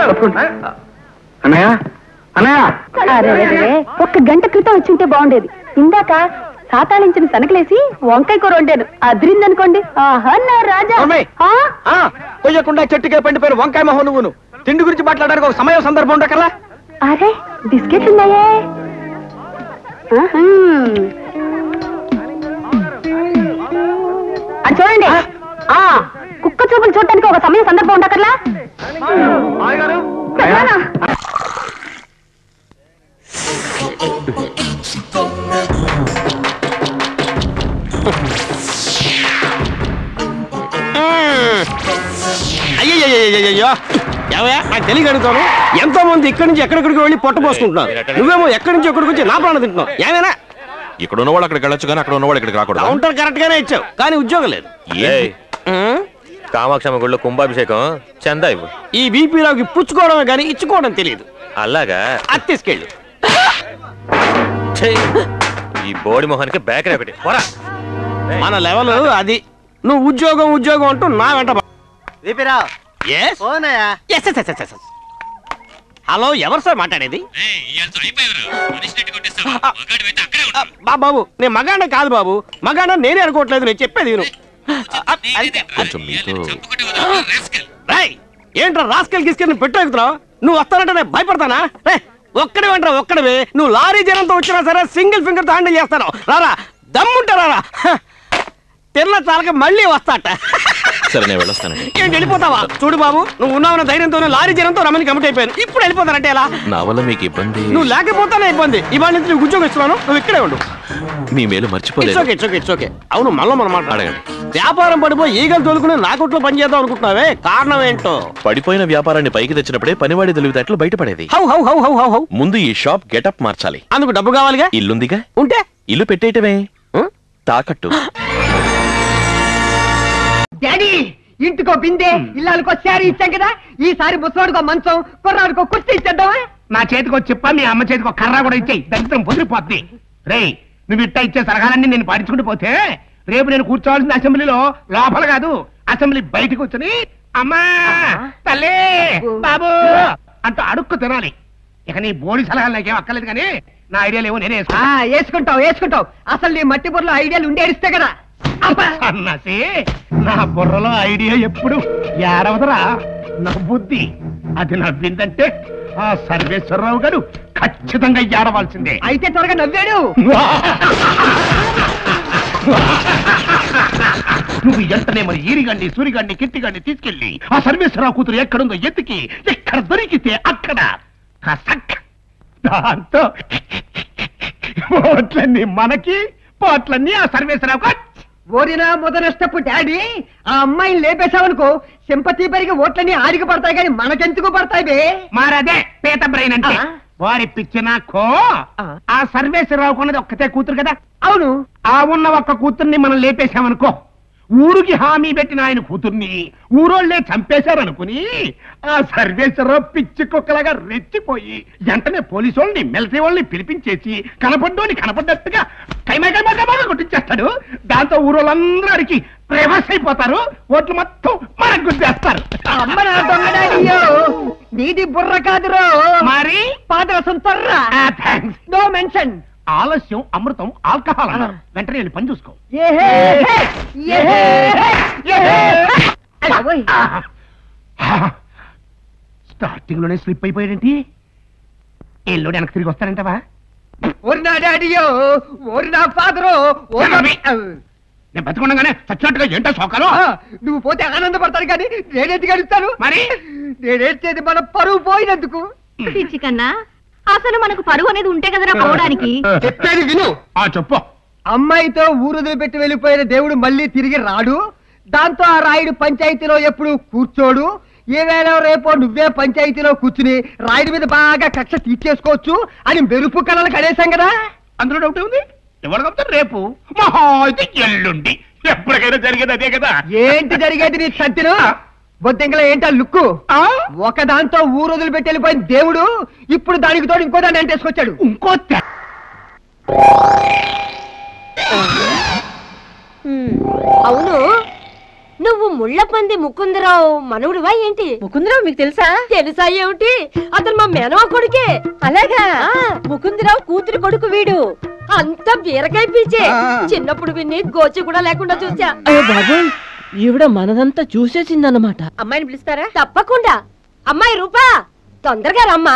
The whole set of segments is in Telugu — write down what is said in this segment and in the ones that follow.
తప్పకుండా అన్నయ్య అన్నయ్య అరే, అరే, అరే, ఒక్క గంట క్రితం వచ్చి ఉంటే బాగుండేది ఇందాక సాతాళించిన సనకలేసి వంకాయ కూర వండాను అదిరిందనుకోండి ఆహా నా రాజా అమ్మాయి. ఆ? ఆ, కొయ్యకుండా చెట్టుకే పండిపోయిన వంకాయ మొహం నువ్వును తిండి గురించి మాట్లాడడానికి ఒక సమయం సందర్భం ఉండకల్లా అరే బిస్కెట్లు ఉన్నాయే ఆహా. అది చూడండి ఆ కుక్క చూపులు చూడటానికి ఒక సమయం సందర్భం ఉండకర్లా ప్రధాన. అయ్యయ్యో ఏమయ్యా నాకు తెలియక అడుగుతాను ఎంతో మంది ఇక్కడి నుంచి ఎక్కడెక్కడికి వెళ్ళి పొట్ట పోసుకుంటున్నారు నువ్వేమో ఎక్కడి నుంచి ఎక్కడికి వచ్చి నా ప్రాణం తింటున్నావు ఏమైనా ఇక్కడ ఉన్నవాళ్ళు అక్కడికి వెళ్ళొచ్చు కానీ అక్కడ ఉన్నవాళ్ళు ఇక్కడికి రాకూడదు కౌంటర్ కరెక్ట్ గానే ఇచ్చావు కానీ ఉద్యోగం లేదు ఏయ్, ఉం? కామాక్షమ్మ గుడిలో కుంభాభిషేకం చందా ఇవ్వు ఈ బీపీ రావుకి పుచ్చుకోవడమే కానీ ఇచ్చుకోవడం తెలియదు అలాగా అది తీసుకెళ్ళు ఛీ, ఈ బోడి మొహానికి బేకరీ ఒకటి పోరా మన లెవెల్ అది నువ్వు ఉద్యోగం ఉద్యోగం అంటూ నా వెంట ప- Yes? Yes, yes, yes, yes, yes. Hello ఎవరు సార్ మాట్లాడేది ఆ, బా బాబు నేను మగాడ కాదు బాబు మగాడ నేనే అనుకోవట్లేదు నేను చెప్పేది విను ఆ, అది- కొంచెం మీతో రేయ్, ఏంట్రా రాస్కెల్ గిస్కెల్ పెట్టు ఎక్కుతున్నావు నువ్వు వస్తానంటే నేను భయపడతానా రే ఒక్కడే వెంట్రా ఒక్కడవే నువ్వు లారీ జనంతో వచ్చినా సరే సింగిల్ ఫింగర్ తో హ్యాండిల్ చేస్తాను రారా దమ్ముంటా రారా హ, తిన్న చాలక మళ్ళీ వస్తాట సరే నేను వెళ్ళొస్తానండి ఏంటి వెళ్ళిపోతావా చూడు బాబు నువ్వు ఉన్నావన్న ధైర్యంతోనే లారీ జనంతో రమ్మని కమిట్ అయిపోయాను ఇప్పుడు వెళ్ళిపోతానంటే ఎలా నా వల్ల మీకు ఇబ్బంది నువ్వు లేకపోతేనే ఇబ్బంది ఇవాళ నుంచి నువ్వు ఉద్యోగం ఇస్తున్నాను నువ్వు ఇక్కడే ఉండు మీ మేలు ఇట్స్ మర్చిపోలేదు okay it's okay it's okay అవును మళ్ళీ మనం మాట్లాడ అడగండి. వ్యాపారం పడిపోయి ఈగలు తోలుకుని నా కొట్లో పని చేద్దాం అనుకుంటున్నావే కారణం ఏంటో పడిపోయిన వ్యాపారాన్ని పైకి తెచ్చినప్పుడే పనివాడి తెలివితేటలు బయటపడేది how how how how how how ముందు ఈ షాప్ గెటప్ మార్చాలి అందుకు డబ్బు కావాలిగా ఇల్లుందిగా ఉంటే ఇల్లు పెట్టేయటమే తాకట్టు డాడీ ఇంటికో బిందె ఇల్లాలకో శారీ ఇచ్చాం కదా ఈసారి ముసలాడుకో మంచం కుర్రాడికో కుర్చీ ఇచ్చేద్దామా నా చేతికో చెప్ప మీ అమ్మ చేతికో కర్ర కూడా ఇచ్చేయి దరిద్రం పొదిరిపోద్ది రేయ్ నువ్వు ఇట్టా ఇచ్చే సలహాలన్నీ నేను పాటించుకుంటూ పోతే రేపు నేను కూర్చోవాల్సిన అసెంబ్లీలో లోపల కాదు అసెంబ్లీ బయటకు కూర్చొని అమ్మా తల్లి బాబు అంటూ అడుక్కు తినాలి ఇక నీ బోడి సలహాలు నాకేం అక్కర్లేదు కానీ నా ఐడియాలు ఏవో నేనే ఆ, వేసుకుంటావు వేసుకుంటావు అసలు నీ మట్టి బుర్రలో ఐడియాలు ఉండేరిస్తే కదా అబ్బా! అన్నసి నా బుర్రలో ఐడియా ఎప్పుడు ఏడవదరా నా బుద్ధి అది నవ్విందంటే ఆ సర్వేశ్వరరావు గారు ఖచ్చితంగా ఏడవలసిందే అయితే త్వరగా నవ్వాడు నువ్వు వెంటనే మరి ఈరిగండి సూరిగండి కిట్టిగండి తీసుకెళ్ళి ఆ సర్వేశ్వరరావు కూతురు ఎక్కడుందో ఎత్తికి ఎక్కడ దొరికితే అక్కడ కసక్ దాంతో పోట్లన్నీ మనకి పోట్లన్నీ ఆ సర్వేశ్వరరావు ఓరినా మొదనష్టపు డాడీ ఆ అమ్మాయిని లేపేశావనుకో సింపతి పెరిగి ఓట్లన్నీ ఆడికి పడతాయి కానీ మనకెందుకు పడతాయి బే మారదే పేత బ్రెయిన్ అంటే ఆ. వారి పిచ్చినాకో ఆ. ఆ సర్వేశ్వరరావు కొన్నది ఒక్కతే కూతురు కదా అవును ఆ ఉన్న ఒక్క కూతుర్ని మనం లేపేశామనుకో ఊరికి హామీ పెట్టిన ఆయన కూతుర్ని ఊరోళ్లే చంపేశారనుకుని ఆ సర్వేశ్వరరావు పిచ్చి కుక్కలాగా రెచ్చిపోయి వెంటనే పోలీసు వాళ్ళని మిలిటరీ వాళ్ళని పిలిపించేసి కనపడ్డోని కనపడ్డట్టుగా కైమా కైమా కైమాగా కొట్టించేస్తాడు దాంతో ఊరోళ్ళందరూ అడిగి రివర్స్ అయిపోతారు ఓట్లు మొత్తం మనకు గుద్దేస్తారు అమ్మ నా దొంగ డాడీయో నీది బుర్ర కాదురో మరి పాదరసం తొర్రా థ్యాంక్స్ నో మెన్షన్ ఆలస్యం అమృతం ఆల్కహాల్ అన్నారు వెంటనే వెళ్ళి పని చూసుకో ఏహే ఏహే ఏహే అయ్య ఓయ్. స్టార్టింగ్ లోనే స్లిప్ అయిపోయాడేంటి ఎల్లుడు వెనక్కి తిరిగి వస్తానంటావా ఓరి నా డాడీయో ఓరి నా ఫాదరో ఓరి నా- నేను బతుకుండగానే చచ్చినట్టుగా ఏంటో శోకాలు ఆ, నువ్వు పోతే ఆనందపడతాను కానీ నేనెందుకు గడుస్తాను మరి నేనేడ్చేది మన పరువు పోయినందుకు పిచ్చి కన్నా అసలు మనకు పరువు అనేది ఉంటే కదరా పోవడానికి చెప్పేది విను ఆ చెప్పు అమ్మాయితో ఊరుదులు పెట్టి వెళ్ళిపోయిన దేవుడు మళ్ళీ తిరిగి రాడు దాంతో ఆ రాయుడు పంచాయతీలో ఎప్పుడు కూర్చోడు ఏవేళ రేపో నువ్వే పంచాయతీలో కూర్చుని రాయుడి మీద బాగా కక్ష తీర్చేసుకోవచ్చు అని మెరుపు కళలు కడేశాం కదా అందులో డౌట్ ఉంది ఎవరు చెప్తారు రేపు మహా అయితే ఎల్లుండి ఎప్పటికైనా జరిగేది అదే కదా ఏంటి జరిగేది నీ సత్యను బొద్దింకల ఏంటా లుక్కు ఆ? ఒక దాంతో ఊరుదులు పెట్టి వెళ్ళిపోయిన దేవుడు ఇప్పుడు దానికి తోడు ఇంకో దాన్ని అంటేసుకొచ్చాడు ఇంకో తె- అవును నువ్వు ముళ్ళపంది ముకుందరావు మనవుడివా ఏంటి ముకుందరావు మీకు తెలుసా తెలుసా ఏమిటి అతను మా మేనమా కొడుకే అలాగా ముకుందరావు కూతురు కొడుకు వీడు అంత బీరకాయ పీచే చిన్నప్పుడు విని గోచి కూడా లేకుండా చూసా బాబోయ్ ఈవిడ మనదంతా చూసేసిందన్నమాట అమ్మాయిని పిలుస్తారా తప్పకుండా అమ్మాయి రూపా తొందరగా రమ్మా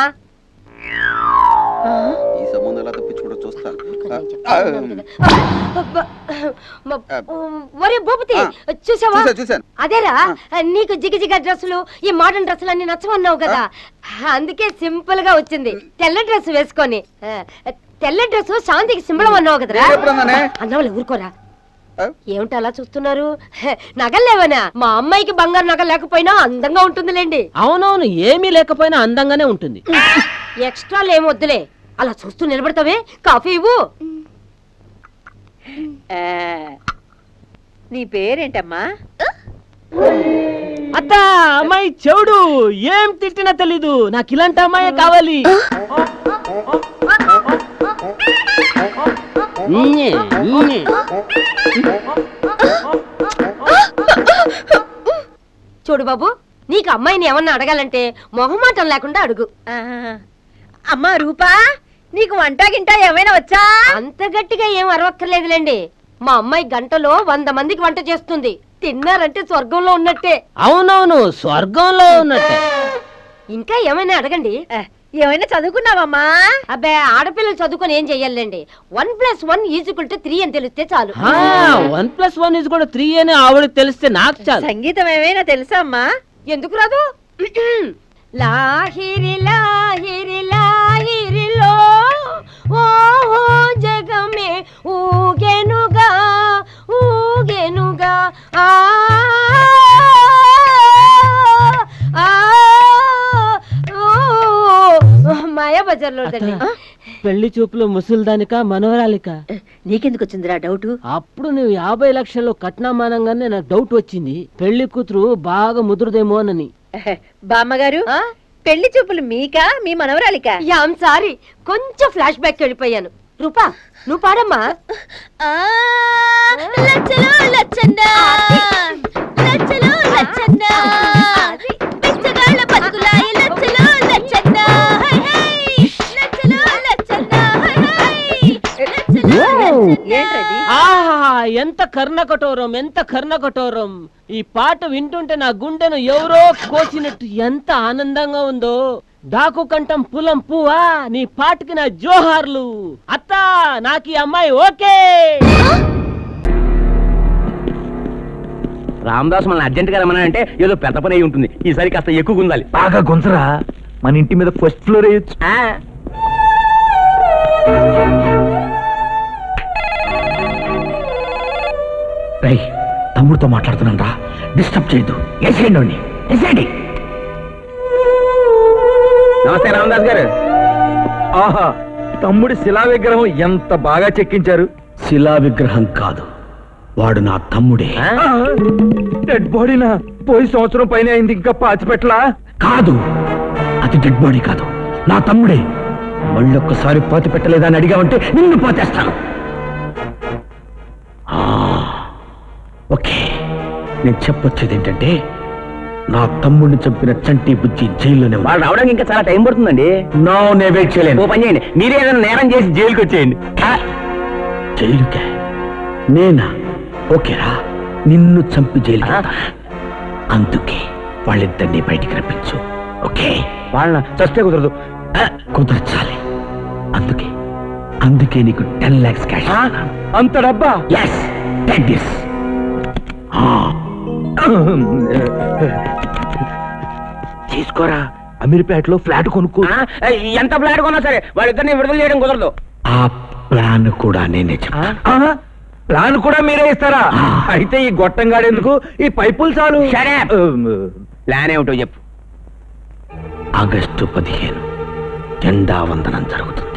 ఈ సంబంధం ఎలా తప్పించుకుంటూ చూస్తా అబ్బా, మ- ఒరే భూపతి ఆ, చూసావా చూసా చూశాను అదేరా నీకు జిగజిగ డ్రెస్సులు ఈ మోడర్న్ డ్రెస్సులు అన్ని నచ్చమన్నావు కదా అందుకే సింపుల్ గా వచ్చింది తెల్ల డ్రెస్ వేసుకొని ఆ, తెల్ల డ్రెస్ శాంతికి సింబలం అన్నావు కదరా నేను ఎప్పుడు అన్నానే? అన్నావులే ఊరుకోరా ఆ? ఏమిటి అలా చూస్తున్నారు హె, నగల్లేవనా మా అమ్మాయికి బంగారు నగలు లేకపోయినా అందంగా ఉంటుందిలేండి అవునవును ఏమీ లేకపోయినా అందంగానే ఉంటుంది ఎక్స్ట్రాలు ఏం వద్దులే అలా చూస్తూ నిలబడతావే కాఫీ ఇవ్వు నీ పేరేంటమ్మా అత్త అమ్మాయి చెవుడు ఏం తిట్టినా తెలీదు నాకు ఇలాంటి అమ్మాయే కావాలి ఉమ్మే, ఉమ్మే. చూడు బాబు నీకు అమ్మాయిని ఏమన్నా అడగాలంటే మొహమాటం లేకుండా అడుగు అమ్మా రూపా నీకు వంట గింట ఏమైనా వచ్చా అంత గట్టిగా ఏం అరవక్కర్లేదులేండి మా అమ్మాయి గంటలో వంద మందికి వంట చేస్తుంది తిన్నారంటే స్వర్గంలో ఉన్నట్టే అవునవును స్వర్గంలో ఉన్నట్టే ఇంకా ఏమైనా అడగండి ఆ, ఏమైనా చదువుకున్నావమ్మా అబ్బే ఆడపిల్లలు చదువుకొని ఏం చెయ్యాలండి one plus one is equal to three అని తెలిస్తే చాలు వన్ ప్లస్ వన్ ఇస్ కూడా త్రీ అని ఆవిడకి తెలిస్తే నాకు చాలు సంగీతం ఏమైనా తెలుసా అమ్మా ఎందుకు రాదు లాహిరి లాహిరి లాహిరిలో ఓహో జగమే ఊగెనుగా ఊగెనుగా ఆ ఆ, ఓ, మాయా బజార్లో తండి అత్త, పెళ్లి చూపులు ముసలిదానిక మనోరాలిక నీకెందుకు వచ్చిందిరా డౌట్ అప్పుడు నువ్వు యాభై లక్షలు కట్నమానంగానే నాకు డౌట్ వచ్చింది పెళ్లి కూతురు బాగా ముదురుదేమోనని బామ్మగారు ఆ? పెళ్లి చూపులు మీకా మీ మనవరాలికా యామ్ సారీ కొంచెం ఫ్లాష్ బ్యాక్ వెళ్ళిపోయాను రూపా నువ్వు పాడమ్మా లచ్చలు లచ్చండా లచ్చలు లచ్చండా బిచ్చగాళ్ళ బతుకులాయి లచ్చలు లచ్చండా హై హై లచ్చలు లచ్చండా హై హై లచ్చలు ఏంటది ఆహా ఎంత కర్ణ కఠోరం ఎంత కర్ణ కఠోరం ఈ పాట వింటుంటే నా గుండెను ఎవరో కోసినట్టు ఎంత ఆనందంగా ఉందో డాకు కంఠం పులం పువ్వా నీ పాటకి నా జోహార్లు అత్త నాకు ఈ అమ్మాయి ఓకే రామదాస్ మనల్ని అర్జెంట్ గా రమ్మనంటే ఏదో పెద్ద పని అయి ఉంటుంది ఈసారి కాస్త ఎక్కువ గుందాలి బాగా గుంజరా మన ఇంటి మీద ఫస్ట్ ఫ్లోర్ వేయచ్చు ఆ, రై తమ్ముడితో మాట్లాడుతున్నాను రా డిస్టర్బ్ చేయొద్దు వేసేయండి వాడిని. వేసేయండి నమస్తే రామదాస్ గారు ఆహా తమ్ముడి శిలా విగ్రహం ఎంత బాగా చెక్కించారు శిలా విగ్రహం కాదు వాడు నా తమ్ముడే ఆ? డెడ్ బాడీనా పోయి సంవత్సరం పైన అయింది ఇంకా పాచిపెట్టలా కాదు అది డెడ్ బాడీ కాదు నా తమ్ముడే మళ్ళొక్కసారి పాతి పెట్టలేదా అని అడిగావంటే నిన్ను పాతేస్తాను ఆ, ఓకే నేను చెప్పొచ్చేది ఏంటంటే నా తమ్ముడిని చంపిన చంటి బుజ్జి జైల్లోనే వాళ్ళు రావడానికి ఇంకా చాలా టైం పడుతుందండి నా నే వెయిట్ ఓ చేయలేను పని చేయండి మీరే ఏదైనా నేరం చేసి జైలుకి వచ్చేయండి ఆ, జైలుకే నేనా ఓకేరా నిన్ను చంపి జైలుకి ఆ. వెళ్తాను. అందుకే వాళ్ళిద్దరినీ బయటికి రప్పించు ఓకే వాళ్ళ చస్తే కుదరదు ఆ, కుదర్చాలి అందుకే అందుకే నీకు టెన్ లాక్స్ క్యాష్ అంత డబ్బా ఎస్ టేక్ దిస్ తీసుకోరా అమీర్పేటలో ఫ్లాట్ కొనుక్కో ఆ, ఎంత ఫ్లాట్ కొన్నా సరే వాళ్ళిద్దరిని విడుదల చేయడం కుదరదు ఆ ప్లాన్ కూడా నేనే చెప్తాను ప్లాన్ కూడా మీరే ఇస్తారా అయితే ఈ గొట్టంగాడెందుకు ఈ పైపులు చాలు ప్లాన్ ఏమిటో చెప్పు ఆగస్టు పదిహేను జెండా వందనం జరుగుతుంది